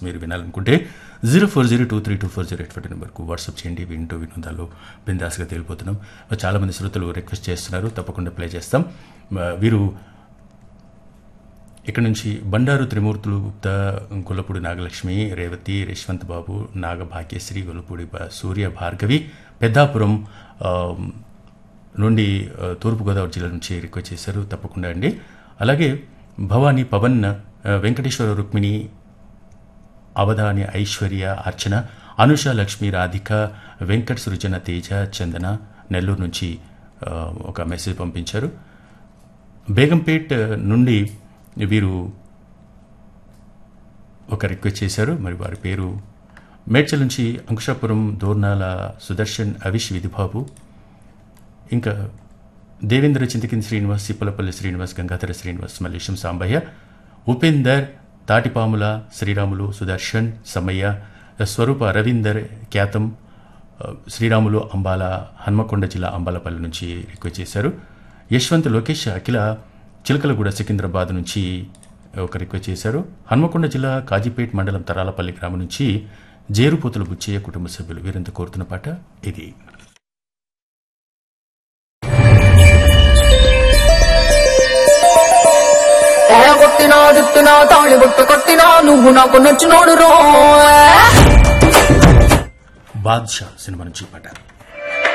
మీరు వినాలనుకుంటే zero four zero two three two four zero eight five నెంబర్కు WhatsApp చేయండి వింటూ వినోదాలు బిందాస్గా తేలిపోతున్నాం చాలామంది శ్రోతలు రిక్వెస్ట్ చేస్తున్నారు తప్పకుండా ప్లే చేస్తాం ఆ, వీరు ఇక్కడ నుంచి బండారు త్రిమూర్తులు గుప్తా గొల్లపూడి నాగలక్ష్మి రేవతి రేష్వంత్ బాబు నాగభాగ్యశ్రీ గొల్లపూడి బా- సూర్య భార్గవి పెద్దాపురం ఆ, నుండి ఆ, తూర్పుగోదావరి జిల్లా నుంచి రిక్వెస్ట్ చేశారు తప్పకుండా అండి అలాగే భవానీ పవన్ ఆ, వెంకటేశ్వర రుక్మిణి అవధాని ఐశ్వర్య అర్చన అనుష లక్ష్మి రాధిక వెంకట్ సృజన తేజ చందన నెల్లూరు నుంచి ఆ, ఒక మెసేజ్ పంపించారు బేగంపేట్ నుండి వీరు ఒక రిక్వెస్ట్ చేశారు మరి వారి పేరు మేడ్చల్ నుంచి అంకుశాపురం దోర్నాల సుదర్శన్ అవిష్ విధిబాబు ఇంకా దేవేంద్ర చింతకింది శ్రీనివాస్ సిప్పలపల్లి శ్రీనివాస్ గంగాధర శ్రీనివాస్ మల్లేశం సాంబయ్య ఉపేందర్ తాటిపాముల శ్రీరాములు సుదర్శన్ సమయ్య స్వరూప రవీందర్ ఖ్యాతం ఆ, శ్రీరాములు అంబాల హన్మకొండ జిల్లా అంబాలపల్లి నుంచి రిక్వెస్ట్ చేశారు యశ్వంత్ లోకేష్ అఖిల చిలకలగూడ సికింద్రాబాద్ నుంచి ఒక రిక్వెస్ట్ చేశారు హన్మకొండ జిల్లా కాజీపేట్ మండలం తరాలపల్లి గ్రామం నుంచి జేరుపోతుల బుచ్చయ్య కుటుంబ సభ్యులు వీరంతా కోరుతున్న పాట ఇది తల కొట్టినా తిట్టినా తాళి బొట్టు కొట్టినా నువ్వు నాకు నచ్చినోడు రో బాద్షా సినిమా నుంచి పాట